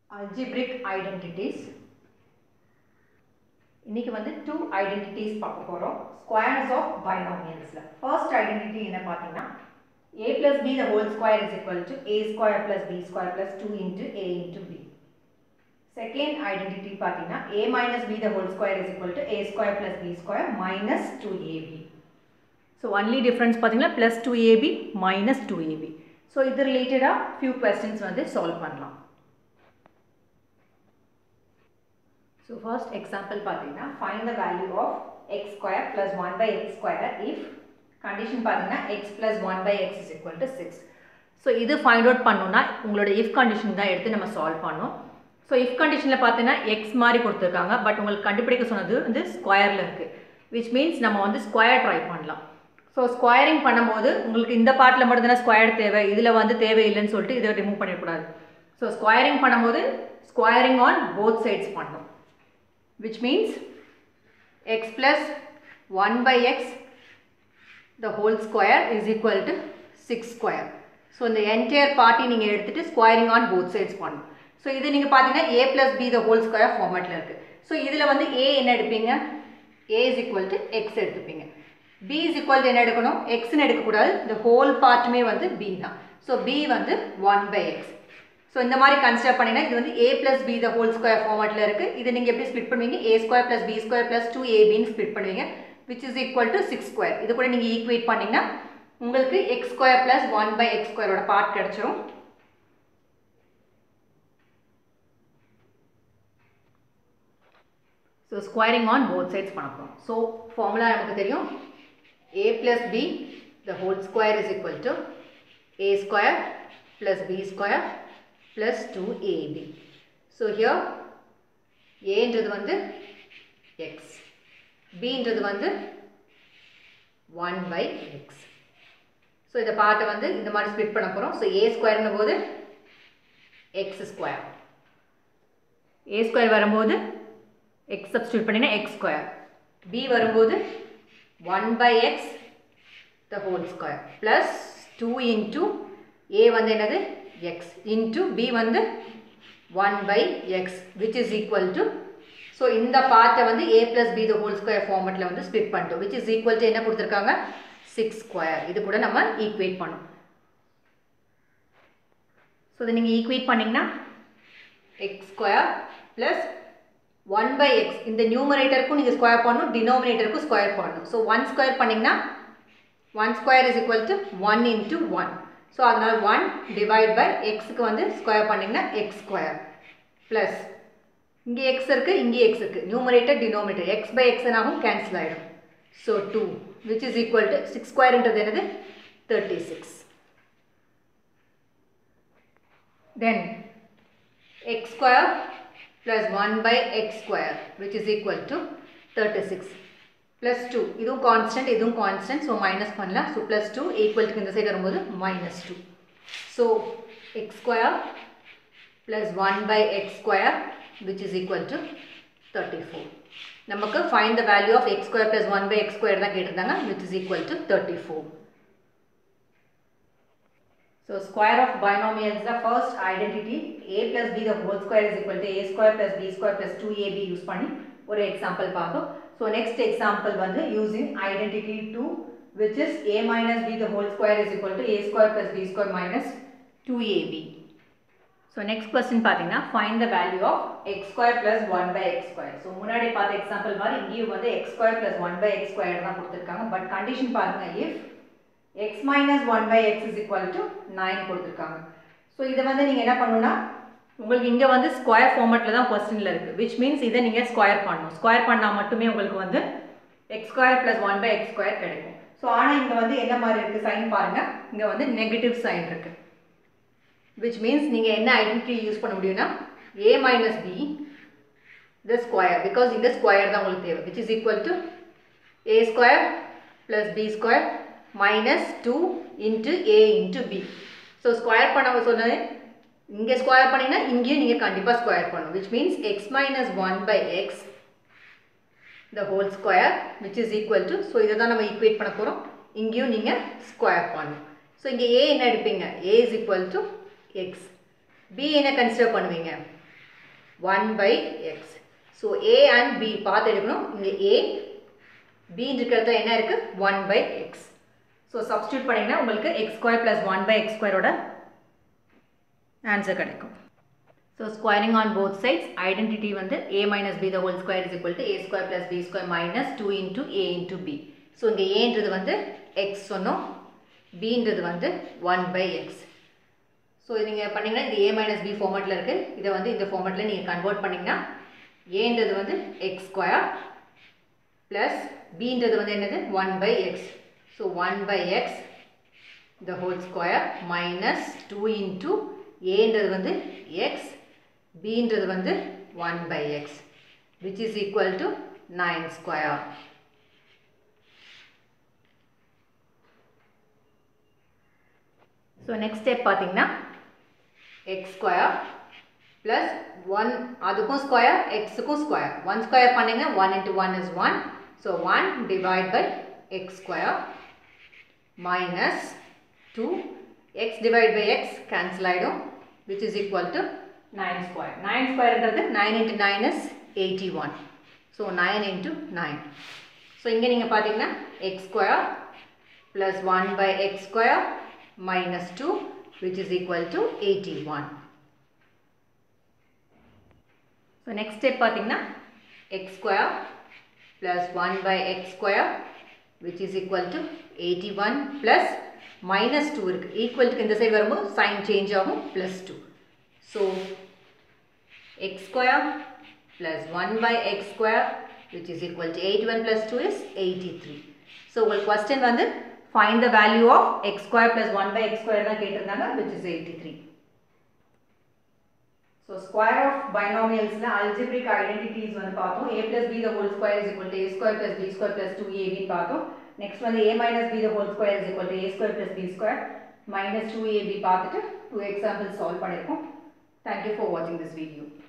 algebraic identities இன்னைக்கு வந்து two identities பார்க்க போகிறோம் ஸ்கொயர்ஸ் ஆஃப் பைனாமியல்ஸில் ஃபர்ஸ்ட் ஐடென்டிட்டி என்ன பார்த்தீங்கன்னா A plus B the whole square is equal to A square plus B square plus two into A into B second identity பார்த்தீங்கன்னா A minus B the whole square is equal to A square plus B square minus two AB so only difference பார்த்தீங்கன்னா plus two AB minus two AB so இது ரிலேட்டடாக few questions வந்து solve பண்ணலாம் so first example பார்த்தீங்கன்னா find the value of X square plus one by X square if condition பார்த்தீங்கன்னா X plus one by X is equal to six so இது find out பண்ணணும்னா உங்களோட if condition தான் எடுத்து நம்ம solve பண்ணோம் so if கண்டிஷனில் பார்த்தீங்கன்னா எக்ஸ் மாதிரி கொடுத்துருக்காங்க பட் உங்களுக்கு கண்டுபிடிக்க சொன்னது வந்து ஸ்கொயரில் இருக்குது விச் மீன்ஸ் நம்ம வந்து ஸ்கொயர் ட்ரை பண்ணலாம் ஸோ ஸ்கொயரிங் பண்ணும்போது உங்களுக்கு இந்த பார்ட்டில் மட்டும் தானே ஸ்கொயர் தேவை இதில் வந்து தேவையில்லைன்னு சொல்லிட்டு இதை ரிமூவ் பண்ணிடக்கூடாது ஸோ ஸ்கொயரிங் பண்ணும்போது ஸ்கொயரிங் ஆன் போத் சைட்ஸ் பண்ணணும் which means x plus 1 by x the whole square is equal to 6 square. So இந்த என்டையர் பார்ட்டி நீங்கள் எடுத்துகிட்டு ஸ்கொயரிங் ஆன் போத் சைட்ஸ் பண்ணணும் ஸோ இது நீங்கள் பார்த்தீங்கன்னா A plus B the whole square ஃபார்மேட்டில் இருக்குது ஸோ இதில் வந்து ஏ என்ன எடுப்பீங்க A is equal to X எடுத்துப்பீங்க பி இஸ் ஈக்குவல் டு என்ன எடுக்கணும் எக்ஸ்னு எடுக்கக்கூடாது இந்த ஹோல் பார்ட்டுமே வந்து பி தான் ஸோ பி வந்து ஒன் பை எக்ஸ் ஸோ இந்த மாதிரி கன்சிடர் பண்ணிங்கன்னா இது வந்து A plus B the whole square ஃபார்மேட்டில் இருக்குது இது நீங்கள் எப்படி ஸ்பிட் பண்ணுவீங்க A square plus B square plus two ஏபின்னு ஸ்பிட் பண்ணுவீங்க which is equal to six square இது கூட நீங்கள் ஈக்குவேட் பண்ணிங்கன்னா உங்களுக்கு X square plus one by X ஸ்கொயரோட பார்ட் கிடச்சிரும் so squaring on both sides பண்ண போகிறோம் ஸோ ஃபார்முலா நமக்கு தெரியும் A plus B the whole square is equal to A square plus B square plus 2ab. So here a என்றது வந்து x, b என்றது வந்து 1 by x. So இந்த பார்ட்டை வந்து இந்த மாதிரி ஸ்பிட் பண்ண போகிறோம் ஸோ ஏ ஸ்கொயர்னும் போது எக்ஸ் ஸ்கொயர் ஏ ஸ்கொயர் வரும்போது எக்ஸ் சப்ஸ்டியூட் பண்ணினா எக்ஸ் ஸ்கொயர் பி வரும்போது one by X the whole square plus two into A வந்து என்னது x into b வந்து 1 by x which is equal to so இந்த பார்ட்டை வந்து a plus b the whole square ஃபார்மெட்டில் வந்து split பண்ணிட்டோம் which is equal to என்ன கொடுத்துருக்காங்க சிக்ஸ் ஸ்கொயர் இது கூட நம்ம ஈக்குவேட் பண்ணோம் ஸோ இதை நீங்கள் ஈக்குவேட் பண்ணிங்கன்னா X square plus one by X இந்த நியூமரேட்டருக்கும் நீங்கள் ஸ்கொயர் பண்ணணும் டினோமினேட்டருக்கும் ஸ்கொயர் பண்ணணும் ஸோ ஒன் ஸ்கொயர் பண்ணிங்கன்னா one square is equal to one into one so அதனால் ஒன் டிவைட் பை எக்ஸுக்கு வந்து ஸ்கொயர் பண்ணிங்கன்னா எக்ஸ் ஸ்கொயர் ப்ளஸ் இங்கே எக்ஸ் இருக்குது இங்கே எக்ஸ் இருக்குது numerator denominator X by X என்னாகும் கேன்சல் ஆகிடும் so two which is equal to six ஸ்கொயர்ன்றது என்னது thirty six then X square plus one by X square which is equal to thirty six plus two இதுவும் constant இதுவும் constant so minus பண்ணலாம் so plus two ஈக்குவல்ட்டுக்கு இந்த side வரும்போது minus two so X square plus one by X square which is equal to thirty four நமக்கு find the value of X square plus one by X square தான் கேட்டிருந்தாங்க which is equal to thirty four so square of binomials the first identity A plus B the whole square is equal to A square plus B square plus two AB use பண்ணி ஒரு example பார்த்தோம் so next example வந்து using identity two which is A minus B the whole square is equal to A square plus B square minus two AB so next question பார்த்தீங்கன்னா find the value of X square plus one by X square so முன்னாடி பார்த்த example மாதிரி இங்கேயும் வந்து X square plus one by X square தான் கொடுத்துருக்காங்க but condition பாருங்க if X minus one by X is equal to nine கொடுத்துருக்காங்க so இதை வந்து நீங்கள் என்ன பண்ணணும்னா உங்களுக்கு இங்கே வந்து ஸ்கொயர் ஃபார்மெட்டில் தான் கொஸ்டினில் இருக்குது விச் மீன்ஸ் இதை நீங்கள் ஸ்கொயர் பண்ணணும் ஸ்கொயர் பண்ணால் மட்டுமே உங்களுக்கு வந்து X square plus one by X square கிடைக்கும் ஸோ ஆனால் இங்கே வந்து என்ன மாதிரி இருக்குது சைன் பாருங்கள் இங்கே வந்து நெகட்டிவ் சைன் இருக்குது விச் மீன்ஸ் நீங்கள் என்ன ஐடென்டிட்டி யூஸ் பண்ண முடியும்னா A minus B the square because இங்கே ஸ்கொயர் தான் உங்களுக்கு தேவை which is equal to A square plus B square minus two into A into B so square பண்ண சொன்னது இங்கே ஸ்கொயர் பண்ணிங்கன்னா இங்கேயும் நீங்கள் கண்டிப்பாக ஸ்கொயர் பண்ணணும் which means X minus one by X the whole square which is equal to so இதை தான் நம்ம ஈக்குவேட் பண்ண போகிறோம் இங்கேயும் நீங்கள் ஸ்கொயர் பண்ணணும் ஸோ இங்கே ஏ என்ன எடுப்பீங்க A is equal to X B என்ன கன்சிடர் பண்ணுவீங்க one by X so A and B பார்த்து எடுக்கணும் இங்கே ஏ பின்னு இருக்கிறது என்ன இருக்குது one by X so substitute பண்ணிங்கன்னா உங்களுக்கு X square plus one by X ஸ்கொயரோட ஆன்சர் கிடைக்கும் so squaring on both sides identity வந்து A minus B the whole square is equal to A square plus B square minus two into A into B so இங்கே ஏன்றது வந்து X சொன்னோம் பின்றது வந்து one by X so நீங்கள் பண்ணிங்கன்னா இது ஏ minus B ஃபார்மேட்டில் இருக்குது இதை வந்து இந்த ஃபார்மேட்டில் நீங்கள் கன்வெர்ட் பண்ணிங்கன்னா ஏன்றது வந்து எக்ஸ் ஸ்கொயர் ப்ளஸ் பின்றது வந்து என்னது one by X so one by X the whole square minus two into ஏன்றது வந்து எக்ஸ் பின்றது வந்து one by X which is equal to nine square so next step பார்த்தீங்கன்னா எக்ஸ் ஸ்கொயர் ப்ளஸ் ஒன் அதுக்கும் square எக்ஸுக்கும் square one square பண்ணிங்க one into one is one so one divide by X square minus two X divide by X cancel ஆகிடும் which is equal to nine square nine ஸ்கொயர்ன்றது nine into nine is eighty one so nine into nine so இங்கே நீங்கள் பார்த்தீங்கன்னா X square plus one by X square minus 2 which is equal to 81. So next step பார்த்தீங்கன்னா x square plus 1 by x square which is equal to 81 plus minus 2 இருக்கு ஈக்குவல்ட்டுக்கு இந்த side வரும்போது sign change ஆகும் plus 2. So x square plus 1 by x square which is equal to 81 plus 2 is 83. So உங்களுக்கு question வந்து find the value of x square plus 1 by x square தான் கேட்டிருந்தாங்க which is 83. So square of binomialsல algebraic identities வந்து பார்த்தோம் a plus b the whole square is equal to a square plus b square plus 2ab பார்த்தோம் next வந்து a minus b the whole square is equal to a square plus b square minus 2ab பார்த்துட்டு two examples solve பண்ணிருக்கோம் thank you for watching this video